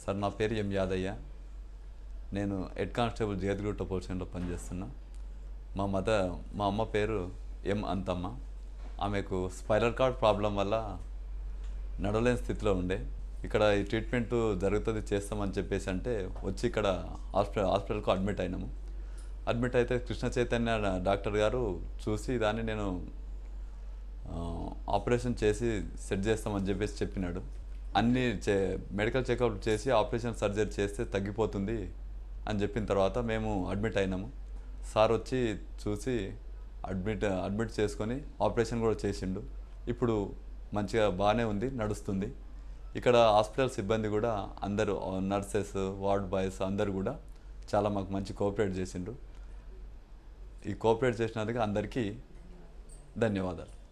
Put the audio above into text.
sir నా పేరు ఎం యాదయ్య నేను హెడ్ కానిస్టేబుల్ జగద్గుట్ట పోలీస్ స్టేషన్లో పనిచేస్తున్నా మా మదర్ మా అమ్మ పేరు ఎం అంతమ్మ ఆమెకు స్పైరల్ కార్డ్ ప్రాబ్లం వల్ల నడవలేని స్థితిలో ఉండే ఇక్కడ ఈ ట్రీట్మెంట్ జరుగుతుంది చేస్తామని చెప్పేసి అంటే వచ్చి ఇక్కడ హాస్పిటల్ హాస్పిటల్కు అడ్మిట్ అయినాము అడ్మిట్ అయితే కృష్ణ చైతన్య డాక్టర్ గారు చూసి దాన్ని నేను ఆ, ఆపరేషన్ చేసి సెట్ చేస్తామని చెప్పేసి చెప్పినాడు అన్ని చే మెడికల్ చెకప్ చేసి ఆపరేషన్ సర్జరీ చేస్తే తగ్గిపోతుంది అని చెప్పిన తర్వాత మేము అడ్మిట్ అయినాము సార్ వచ్చి చూసి అడ్మిట్ అడ్మిట్ చేసుకొని ఆపరేషన్ కూడా చేసిండు ఇప్పుడు మంచిగా బాగానే ఉంది నడుస్తుంది ఇక్కడ హాస్పిటల్ సిబ్బంది కూడా అందరూ నర్సెస్ వార్డ్ బాయ్స్ అందరు కూడా చాలా మాకు మంచి కోఆపరేట్ చేసిండ్రు ఈ కోఆపరేట్ చేసినందుకు అందరికీ ధన్యవాదాలు